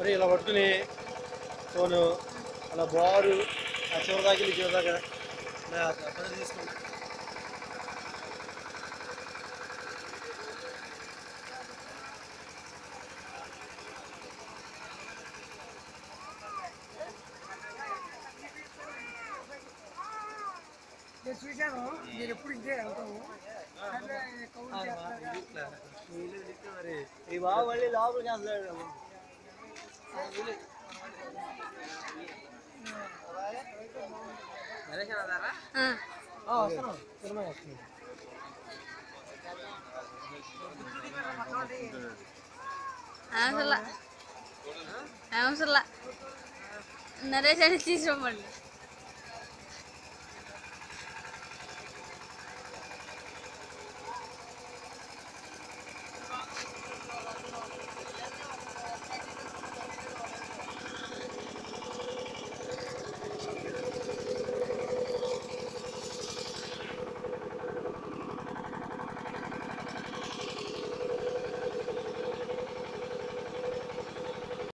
మరి ఇలా పట్టుకుని ఫోను అలా బారు ఆ చివరి దాకా వెళ్ళి చివరి దాకా ఇలా పని తీసుకుంటా నేను చూశాను మీరు ఎప్పుడు ఇంకే వెళ్తాము అట్లా కౌలు చేస్తారా? మరి ఈ బాబు మళ్ళీ లోపలికి వస్తాడు వస్తున్నాం సినిమా వస్తుంది అవసరంలా అవసరంలా నరేష్ అని తీసుకురమ్మండి